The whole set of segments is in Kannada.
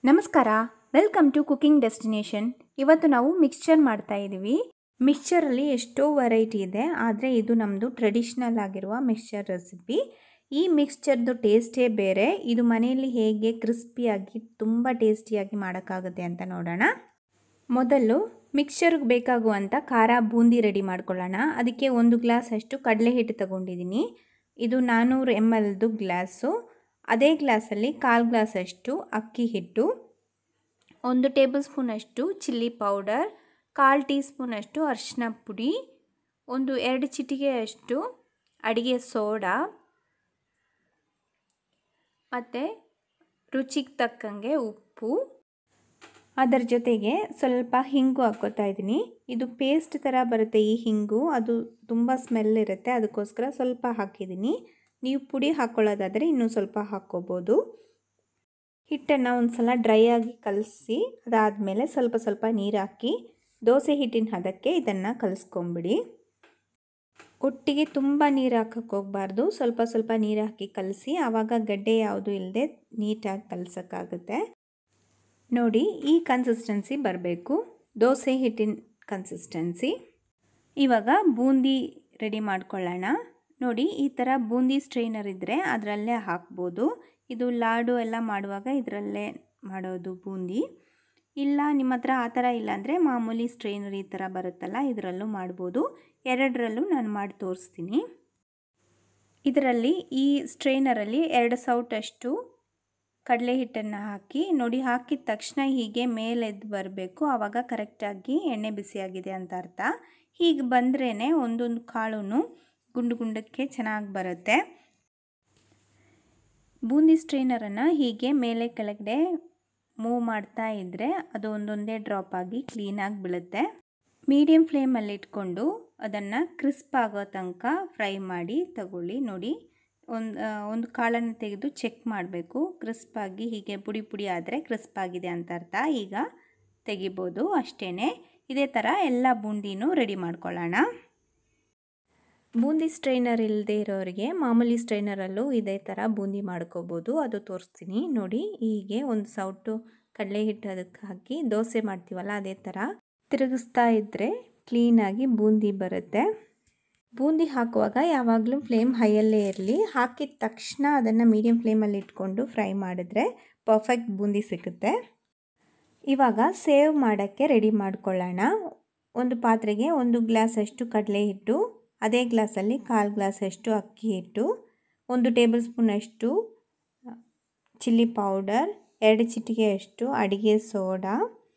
ನಮಸ್ಕಾರ ವೆಲ್ಕಮ್ ಟು ಕುಕಿಂಗ್ ಡೆಸ್ಟಿನೇಷನ್ ಇವತ್ತು ನಾವು ಮಿಕ್ಸ್ಚರ್ ಮಾಡ್ತಾ ಇದ್ದೀವಿ ಮಿಕ್ಸ್ಚರಲ್ಲಿ ಎಷ್ಟೋ ವೆರೈಟಿ ಇದೆ ಆದರೆ ಇದು ನಮ್ಮದು ಟ್ರೆಡಿಷ್ನಲ್ ಆಗಿರುವ ಮಿಕ್ಸ್ಚರ್ ರೆಸಿಪಿ ಈ ಮಿಕ್ಸ್ಚರ್ದು ಟೇಸ್ಟೇ ಬೇರೆ ಇದು ಮನೆಯಲ್ಲಿ ಹೇಗೆ ಕ್ರಿಸ್ಪಿಯಾಗಿ ತುಂಬ ಟೇಸ್ಟಿಯಾಗಿ ಮಾಡೋಕ್ಕಾಗುತ್ತೆ ಅಂತ ನೋಡೋಣ ಮೊದಲು ಮಿಕ್ಸ್ಚರ್ಗೆ ಬೇಕಾಗುವಂಥ ಖಾರ ಬೂಂದಿ ರೆಡಿ ಮಾಡ್ಕೊಳ್ಳೋಣ ಅದಕ್ಕೆ ಒಂದು ಗ್ಲಾಸ್ ಅಷ್ಟು ಕಡಲೆ ಹಿಟ್ಟು ತಗೊಂಡಿದ್ದೀನಿ ಇದು ನಾನ್ನೂರು ಎಮ್ ಎಲ್ದು ಗ್ಲಾಸು ಅದೇ ಗ್ಲಾಸಲ್ಲಿ ಕಾಲು ಗ್ಲಾಸಷ್ಟು ಅಕ್ಕಿ ಹಿಟ್ಟು ಒಂದು ಟೇಬಲ್ ಸ್ಪೂನಷ್ಟು ಚಿಲ್ಲಿ ಪೌಡರ್ ಕಾಲು ಟೀ ಸ್ಪೂನಷ್ಟು ಅರಿಶಿನ ಪುಡಿ ಒಂದು ಎರಡು ಚಿಟಿಗೆಯಷ್ಟು ಅಡಿಗೆ ಸೋಡಾ ಮತ್ತು ರುಚಿಗೆ ತಕ್ಕಂಗೆ ಉಪ್ಪು ಅದರ ಜೊತೆಗೆ ಸ್ವಲ್ಪ ಹಿಂಗು ಹಾಕ್ಕೋತಾ ಇದ್ದೀನಿ ಇದು ಪೇಸ್ಟ್ ಥರ ಬರುತ್ತೆ ಈ ಹಿಂಗು ಅದು ತುಂಬ ಸ್ಮೆಲ್ ಇರುತ್ತೆ ಅದಕ್ಕೋಸ್ಕರ ಸ್ವಲ್ಪ ಹಾಕಿದ್ದೀನಿ ನೀವು ಪುಡಿ ಹಾಕ್ಕೊಳ್ಳೋದಾದರೆ ಇನ್ನೂ ಸ್ವಲ್ಪ ಹಾಕ್ಕೋಬೋದು ಹಿಟ್ಟನ್ನು ಒಂದು ಸಲ ಡ್ರೈ ಆಗಿ ಕಲಸಿ ಅದಾದಮೇಲೆ ಸ್ವಲ್ಪ ಸ್ವಲ್ಪ ನೀರು ಹಾಕಿ ದೋಸೆ ಹಿಟ್ಟಿನ ಹದಕ್ಕೆ ಇದನ್ನು ಕಲಿಸ್ಕೊಂಬಿಡಿ ಒಟ್ಟಿಗೆ ತುಂಬ ನೀರು ಹಾಕಕ್ಕೆ ಹೋಗಬಾರ್ದು ಸ್ವಲ್ಪ ಸ್ವಲ್ಪ ನೀರು ಹಾಕಿ ಕಲಸಿ ಆವಾಗ ಗಡ್ಡೆ ಯಾವುದು ಇಲ್ಲದೆ ನೀಟಾಗಿ ಕಲಸೋಕ್ಕಾಗುತ್ತೆ ನೋಡಿ ಈ ಕನ್ಸಿಸ್ಟೆನ್ಸಿ ಬರಬೇಕು ದೋಸೆ ಹಿಟ್ಟಿನ ಕನ್ಸಿಸ್ಟೆನ್ಸಿ ಇವಾಗ ಬೂಂದಿ ರೆಡಿ ಮಾಡ್ಕೊಳ್ಳೋಣ ನೋಡಿ ಈ ಥರ ಬೂಂದಿ ಸ್ಟ್ರೈನರ್ ಇದ್ದರೆ ಅದರಲ್ಲೇ ಹಾಕ್ಬೋದು ಇದು ಲಾಡು ಎಲ್ಲ ಮಾಡುವಾಗ ಇದರಲ್ಲೇ ಮಾಡೋದು ಬೂಂದಿ ಇಲ್ಲ ನಿಮ್ಮ ಹತ್ರ ಆ ಥರ ಇಲ್ಲಾಂದರೆ ಮಾಮೂಲಿ ಸ್ಟ್ರೈನರ್ ಈ ಥರ ಬರುತ್ತಲ್ಲ ಇದರಲ್ಲೂ ಮಾಡ್ಬೋದು ಎರಡರಲ್ಲೂ ನಾನು ಮಾಡಿ ತೋರಿಸ್ತೀನಿ ಇದರಲ್ಲಿ ಈ ಸ್ಟ್ರೈನರಲ್ಲಿ ಎರಡು ಸೌಟಷ್ಟು ಕಡಲೆ ಹಿಟ್ಟನ್ನು ಹಾಕಿ ನೋಡಿ ಹಾಕಿದ ತಕ್ಷಣ ಹೀಗೆ ಮೇಲೆದ್ದು ಬರಬೇಕು ಆವಾಗ ಕರೆಕ್ಟಾಗಿ ಎಣ್ಣೆ ಬಿಸಿಯಾಗಿದೆ ಅಂತ ಅರ್ಥ ಹೀಗೆ ಬಂದ್ರೇ ಒಂದೊಂದು ಕಾಳು ಗುಂಡು ಗುಂಡಕ್ಕೆ ಚೆನ್ನಾಗಿ ಬರುತ್ತೆ ಬೂಂದಿ ಸ್ಟ್ರೈನರನ್ನು ಹೀಗೆ ಮೇಲೆ ಕೆಳಗಡೆ ಮೂವ್ ಮಾಡ್ತಾ ಇದ್ದರೆ ಅದು ಒಂದೊಂದೇ ಡ್ರಾಪ್ ಆಗಿ ಕ್ಲೀನಾಗಿ ಬೀಳುತ್ತೆ ಮೀಡಿಯಮ್ ಫ್ಲೇಮಲ್ಲಿ ಇಟ್ಕೊಂಡು ಅದನ್ನು ಕ್ರಿಸ್ಪ್ ಆಗೋ ತನಕ ಫ್ರೈ ಮಾಡಿ ತಗೊಳ್ಳಿ ನೋಡಿ ಒಂದು ಒಂದು ಕಾಳನ್ನು ತೆಗೆದು ಚೆಕ್ ಮಾಡಬೇಕು ಕ್ರಿಸ್ಪಾಗಿ ಹೀಗೆ ಪುಡಿ ಪುಡಿ ಆದರೆ ಕ್ರಿಸ್ಪ್ ಆಗಿದೆ ಅಂತ ಅರ್ಥ ಈಗ ತೆಗಿಬೋದು ಅಷ್ಟೇ ಇದೇ ಥರ ಎಲ್ಲ ಬೂಂದಿನೂ ರೆಡಿ ಮಾಡ್ಕೊಳ್ಳೋಣ ಬೂಂದಿ ಸ್ಟ್ರೈನರ್ ಇಲ್ಲದೆ ಇರೋರಿಗೆ ಮಾಮೂಲಿ ಸ್ಟ್ರೈನರಲ್ಲೂ ಇದೇ ಥರ ಬೂಂದಿ ಮಾಡ್ಕೋಬೋದು ಅದು ತೋರಿಸ್ತೀನಿ ನೋಡಿ ಹೀಗೆ ಒಂದು ಸೌಟು ಕಡಲೆ ಹಿಟ್ಟು ಅದಕ್ಕೆ ಹಾಕಿ ದೋಸೆ ಮಾಡ್ತೀವಲ್ಲ ಅದೇ ಥರ ತಿರುಗಿಸ್ತಾ ಇದ್ದರೆ ಕ್ಲೀನಾಗಿ ಬೂಂದಿ ಬರುತ್ತೆ ಬೂಂದಿ ಹಾಕುವಾಗ ಯಾವಾಗಲೂ ಫ್ಲೇಮ್ ಹೈಯಲ್ಲೇ ಇರಲಿ ಹಾಕಿದ ತಕ್ಷಣ ಅದನ್ನು ಮೀಡಿಯಮ್ ಫ್ಲೇಮಲ್ಲಿ ಇಟ್ಕೊಂಡು ಫ್ರೈ ಮಾಡಿದ್ರೆ ಪರ್ಫೆಕ್ಟ್ ಬೂಂದಿ ಸಿಗುತ್ತೆ ಇವಾಗ ಸೇವ್ ಮಾಡೋಕ್ಕೆ ರೆಡಿ ಮಾಡ್ಕೊಳ್ಳೋಣ ಒಂದು ಪಾತ್ರೆಗೆ ಒಂದು ಗ್ಲಾಸಷ್ಟು ಕಡಲೆ ಹಿಟ್ಟು ಅದೇ ಗ್ಲಾಸಲ್ಲಿ ಕಾಲು ಗ್ಲಾಸಷ್ಟು ಅಕ್ಕಿ ಹಿಟ್ಟು ಒಂದು ಟೇಬಲ್ ಸ್ಪೂನಷ್ಟು ಚಿಲ್ಲಿ ಪೌಡರ್ ಎರಡು ಚಿಟಿಗೆಯಷ್ಟು ಅಡಿಗೆ ಸೋಡಾ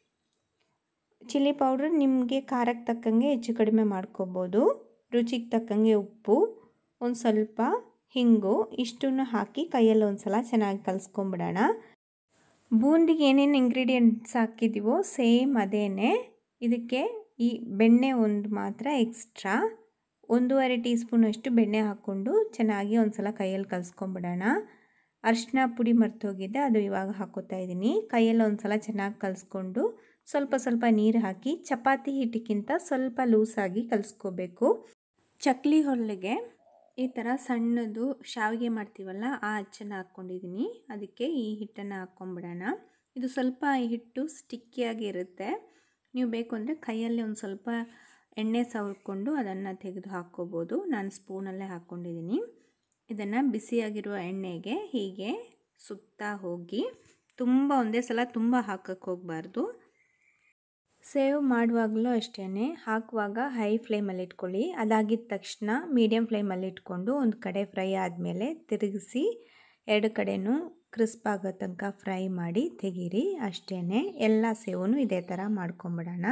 ಚಿಲ್ಲಿ ಪೌಡರ್ ನಿಮಗೆ ಖಾರಕ್ಕೆ ತಕ್ಕಂಗೆ ಹೆಚ್ಚು ಕಡಿಮೆ ಮಾಡ್ಕೋಬೋದು ರುಚಿಗೆ ತಕ್ಕಂಗೆ ಉಪ್ಪು ಒಂದು ಸ್ವಲ್ಪ ಹಿಂಗು ಇಷ್ಟನ್ನು ಹಾಕಿ ಕೈಯಲ್ಲಿ ಒಂದು ಸಲ ಚೆನ್ನಾಗಿ ಕಲಿಸ್ಕೊಂಬಿಡೋಣ ಬೂಂದಿಗೆ ಏನೇನು ಇಂಗ್ರೀಡಿಯೆಂಟ್ಸ್ ಹಾಕಿದ್ದೀವೋ ಸೇಮ್ ಅದೇ ಇದಕ್ಕೆ ಈ ಬೆಣ್ಣೆ ಒಂದು ಮಾತ್ರ ಎಕ್ಸ್ಟ್ರಾ ಒಂದೂವರೆ ಟೀ ಸ್ಪೂನಷ್ಟು ಬೆಣ್ಣೆ ಹಾಕ್ಕೊಂಡು ಚೆನ್ನಾಗಿ ಒಂದು ಸಲ ಕೈಯಲ್ಲಿ ಕಲಿಸ್ಕೊಂಬಿಡೋಣ ಅರಿಶಿನ ಪುಡಿ ಮರ್ತೋಗಿದ್ದೆ ಅದು ಇವಾಗ ಹಾಕೋತಾ ಇದ್ದೀನಿ ಕೈಯಲ್ಲಿ ಒಂದು ಸಲ ಚೆನ್ನಾಗಿ ಕಲಿಸ್ಕೊಂಡು ಸ್ವಲ್ಪ ಸ್ವಲ್ಪ ನೀರು ಹಾಕಿ ಚಪಾತಿ ಹಿಟ್ಟಿಗಿಂತ ಸ್ವಲ್ಪ ಲೂಸಾಗಿ ಕಲಿಸ್ಕೋಬೇಕು ಚಕ್ಲಿ ಹೊಲಿಗೆ ಈ ಥರ ಸಣ್ಣದು ಶಾವಿಗೆ ಮಾಡ್ತೀವಲ್ಲ ಆ ಅಚ್ಚನ್ನು ಹಾಕ್ಕೊಂಡಿದ್ದೀನಿ ಅದಕ್ಕೆ ಈ ಹಿಟ್ಟನ್ನು ಹಾಕ್ಕೊಂಬಿಡೋಣ ಇದು ಸ್ವಲ್ಪ ಈ ಹಿಟ್ಟು ಸ್ಟಿಕ್ಕಿಯಾಗಿ ಇರುತ್ತೆ ನೀವು ಬೇಕು ಅಂದರೆ ಕೈಯಲ್ಲಿ ಒಂದು ಸ್ವಲ್ಪ ಎಣ್ಣೆ ಸವರ್ಕೊಂಡು ಅದನ್ನು ತೆಗೆದು ಹಾಕ್ಕೋಬೋದು ನಾನು ಸ್ಪೂನಲ್ಲೇ ಹಾಕ್ಕೊಂಡಿದ್ದೀನಿ ಇದನ್ನು ಬಿಸಿಯಾಗಿರುವ ಎಣ್ಣೆಗೆ ಹೀಗೆ ಸುತ್ತಾ ಹೋಗಿ ತುಂಬ ಒಂದೇ ಸಲ ತುಂಬ ಹಾಕಕ್ಕೆ ಹೋಗಬಾರ್ದು ಸೇವ್ ಮಾಡುವಾಗಲೂ ಅಷ್ಟೇ ಹಾಕುವಾಗ ಹೈ ಫ್ಲೇಮಲ್ಲಿ ಇಟ್ಕೊಳ್ಳಿ ಅದಾಗಿದ್ದ ತಕ್ಷಣ ಮೀಡಿಯಮ್ ಫ್ಲೇಮಲ್ಲಿ ಇಟ್ಕೊಂಡು ಒಂದು ಕಡೆ ಫ್ರೈ ಆದಮೇಲೆ ತಿರುಗಿಸಿ ಎರಡು ಕಡೆನೂ ಕ್ರಿಸ್ಪ್ ಆಗೋ ತನಕ ಫ್ರೈ ಮಾಡಿ ತೆಗೀರಿ ಅಷ್ಟೇ ಎಲ್ಲ ಸೇವೂ ಇದೇ ಥರ ಮಾಡ್ಕೊಂಬಿಡೋಣ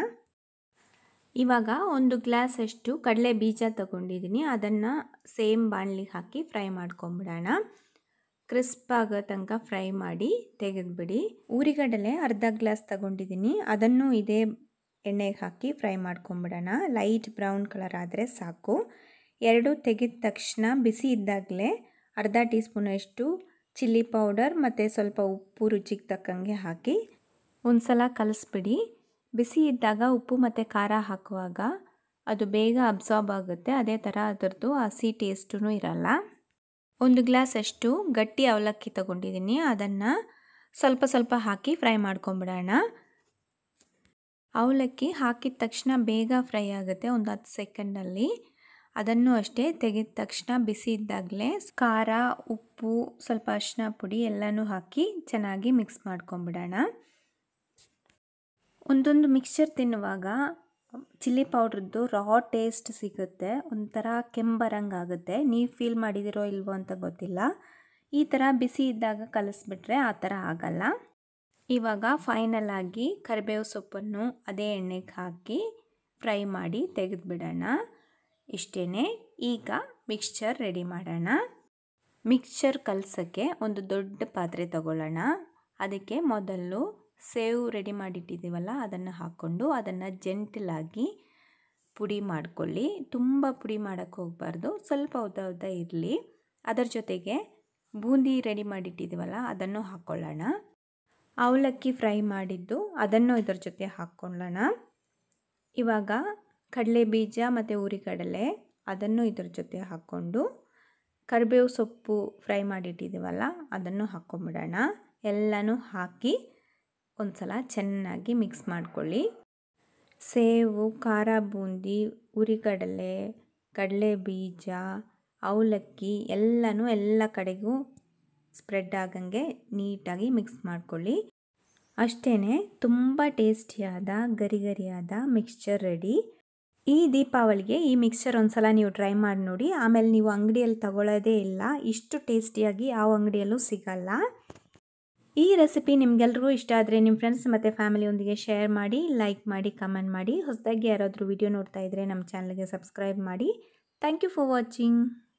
ಇವಾಗ ಒಂದು ಗ್ಲಾಸಷ್ಟು ಕಡಲೆ ಬೀಜ ತೊಗೊಂಡಿದ್ದೀನಿ ಅದನ್ನು ಸೇಮ್ ಬಾಣಲಿಗೆ ಹಾಕಿ ಫ್ರೈ ಮಾಡ್ಕೊಂಬಿಡೋಣ ಕ್ರಿಸ್ಪ್ ಆಗೋ ತನಕ ಫ್ರೈ ಮಾಡಿ ತೆಗೆದುಬಿಡಿ ಊರಿಗಡಲೆ ಅರ್ಧ ಗ್ಲಾಸ್ ತಗೊಂಡಿದ್ದೀನಿ ಅದನ್ನು ಇದೇ ಎಣ್ಣೆಗೆ ಹಾಕಿ ಫ್ರೈ ಮಾಡ್ಕೊಂಬಿಡೋಣ ಲೈಟ್ ಬ್ರೌನ್ ಕಲರ್ ಆದರೆ ಸಾಕು ಎರಡು ತೆಗೆದ ತಕ್ಷಣ ಬಿಸಿ ಇದ್ದಾಗಲೇ ಅರ್ಧ ಟೀ ಸ್ಪೂನಷ್ಟು ಚಿಲ್ಲಿ ಪೌಡರ್ ಮತ್ತು ಸ್ವಲ್ಪ ಉಪ್ಪು ರುಚಿಗೆ ತಕ್ಕಂಗೆ ಹಾಕಿ ಒಂದು ಸಲ ಕಲಿಸ್ಬಿಡಿ ಬಿಸಿ ಇದ್ದಾಗ ಉಪ್ಪು ಮತ್ತು ಖಾರ ಹಾಕುವಾಗ ಅದು ಬೇಗ ಅಬ್ಸಾರ್ಬ್ ಆಗುತ್ತೆ ಅದೇ ಥರ ಅದರದ್ದು ಹಸಿ ಟೇಸ್ಟೂ ಇರಲ್ಲ ಒಂದು ಗ್ಲಾಸ್ ಅಷ್ಟು ಗಟ್ಟಿ ಅವಲಕ್ಕಿ ತಗೊಂಡಿದ್ದೀನಿ ಅದನ್ನು ಸ್ವಲ್ಪ ಸ್ವಲ್ಪ ಹಾಕಿ ಫ್ರೈ ಮಾಡ್ಕೊಂಬಿಡೋಣ ಅವಲಕ್ಕಿ ಹಾಕಿದ ತಕ್ಷಣ ಬೇಗ ಫ್ರೈ ಆಗುತ್ತೆ ಒಂದು ಹತ್ತು ಸೆಕೆಂಡಲ್ಲಿ ಅದನ್ನು ಅಷ್ಟೇ ತೆಗೆದ ತಕ್ಷಣ ಬಿಸಿ ಇದ್ದಾಗಲೇ ಖಾರ ಉಪ್ಪು ಸ್ವಲ್ಪ ಅರಿಶಿನ ಪುಡಿ ಎಲ್ಲನೂ ಹಾಕಿ ಚೆನ್ನಾಗಿ ಮಿಕ್ಸ್ ಮಾಡ್ಕೊಂಬಿಡೋಣ ಒಂದೊಂದು ಮಿಕ್ಸ್ಚರ್ ತಿನ್ನುವಾಗ ಚಿಲ್ಲಿ ಪೌಡ್ರದ್ದು ರಾ ಟೇಸ್ಟ್ ಸಿಗುತ್ತೆ ಒಂಥರ ಕೆಂಬರಂಗಾಗುತ್ತೆ ನೀವು ಫೀಲ್ ಮಾಡಿದಿರೋ ಇಲ್ವೋ ಅಂತ ಗೊತ್ತಿಲ್ಲ ಈ ಥರ ಬಿಸಿ ಇದ್ದಾಗ ಕಲಿಸ್ಬಿಟ್ರೆ ಆ ಥರ ಆಗಲ್ಲ ಇವಾಗ ಫೈನಲ್ ಆಗಿ ಕರಿಬೇವು ಸೊಪ್ಪನ್ನು ಅದೇ ಎಣ್ಣೆಗೆ ಹಾಕಿ ಫ್ರೈ ಮಾಡಿ ತೆಗೆದುಬಿಡೋಣ ಇಷ್ಟೇ ಈಗ ಮಿಕ್ಸ್ಚರ್ ರೆಡಿ ಮಾಡೋಣ ಮಿಕ್ಸ್ಚರ್ ಕಲಸೋಕ್ಕೆ ಒಂದು ದೊಡ್ಡ ಪಾತ್ರೆ ತಗೊಳ್ಳೋಣ ಅದಕ್ಕೆ ಮೊದಲು ಸೇವು ರೆಡಿ ಮಾಡಿಟ್ಟಿದ್ದೀವಲ್ಲ ಅದನ್ನು ಹಾಕ್ಕೊಂಡು ಅದನ್ನು ಜೆಂಟಲಾಗಿ ಪುಡಿ ಮಾಡ್ಕೊಳ್ಳಿ ತುಂಬ ಪುಡಿ ಮಾಡೋಕ್ಕೆ ಹೋಗಬಾರ್ದು ಸ್ವಲ್ಪ ಉದ್ದ ಉದ್ದ ಇರಲಿ ಅದರ ಜೊತೆಗೆ ಬೂಂದಿ ರೆಡಿ ಮಾಡಿಟ್ಟಿದ್ದೀವಲ್ಲ ಅದನ್ನು ಹಾಕ್ಕೊಳ್ಳೋಣ ಅವಲಕ್ಕಿ ಫ್ರೈ ಮಾಡಿದ್ದು ಅದನ್ನು ಇದರ ಜೊತೆ ಹಾಕ್ಕೊಳ್ಳೋಣ ಇವಾಗ ಕಡಲೆ ಬೀಜ ಮತ್ತು ಉರಿಕಡಲೆ ಅದನ್ನು ಇದರ ಜೊತೆ ಹಾಕ್ಕೊಂಡು ಕರಿಬೇವು ಸೊಪ್ಪು ಫ್ರೈ ಮಾಡಿಟ್ಟಿದ್ದೀವಲ್ಲ ಅದನ್ನು ಹಾಕ್ಕೊಂಬಿಡೋಣ ಎಲ್ಲನೂ ಹಾಕಿ ಒಂದು ಸಲ ಚೆನ್ನಾಗಿ ಮಿಕ್ಸ್ ಮಾಡ್ಕೊಳ್ಳಿ ಸೇವು ಖಾರ ಬೂಂದಿ ಉರಿಕಡಲೆ ಕಡಲೆ ಬೀಜ ಅವಲಕ್ಕಿ ಎಲ್ಲನೂ ಎಲ್ಲ ಕಡೆಗೂ ಸ್ಪ್ರೆಡ್ ಆಗಂಗೆ ನೀಟಾಗಿ ಮಿಕ್ಸ್ ಮಾಡ್ಕೊಳ್ಳಿ ಅಷ್ಟೇ ತುಂಬ ಟೇಸ್ಟಿಯಾದ ಗರಿ ಗರಿಯಾದ ಮಿಕ್ಸ್ಚರ್ ರೆಡಿ ಈ ದೀಪಾವಳಿಗೆ ಈ ಮಿಕ್ಸ್ಚರ್ ಒಂದ್ಸಲ ನೀವು ಟ್ರೈ ಮಾಡಿ ನೋಡಿ ಆಮೇಲೆ ನೀವು ಅಂಗಡಿಯಲ್ಲಿ ತಗೊಳ್ಳೋದೇ ಇಲ್ಲ ಇಷ್ಟು ಟೇಸ್ಟಿಯಾಗಿ ಯಾವ ಅಂಗಡಿಯಲ್ಲೂ ಸಿಗಲ್ಲ ಈ ರೆಸಿಪಿ ನಿಮಗೆಲ್ರಿಗೂ ಇಷ್ಟ ಆದರೆ ನಿಮ್ಮ ಫ್ರೆಂಡ್ಸ್ ಮತ್ತು ಫ್ಯಾಮಿಲಿಯೊಂದಿಗೆ ಶೇರ್ ಮಾಡಿ ಲೈಕ್ ಮಾಡಿ ಕಮೆಂಟ್ ಮಾಡಿ ಹೊಸದಾಗಿ ಯಾರಾದರೂ ವಿಡಿಯೋ ನೋಡ್ತಾ ಇದ್ದರೆ ನಮ್ಮ ಚಾನಲ್ಗೆ ಸಬ್ಸ್ಕ್ರೈಬ್ ಮಾಡಿ ಥ್ಯಾಂಕ್ ಯು ಫಾರ್ ವಾಚಿಂಗ್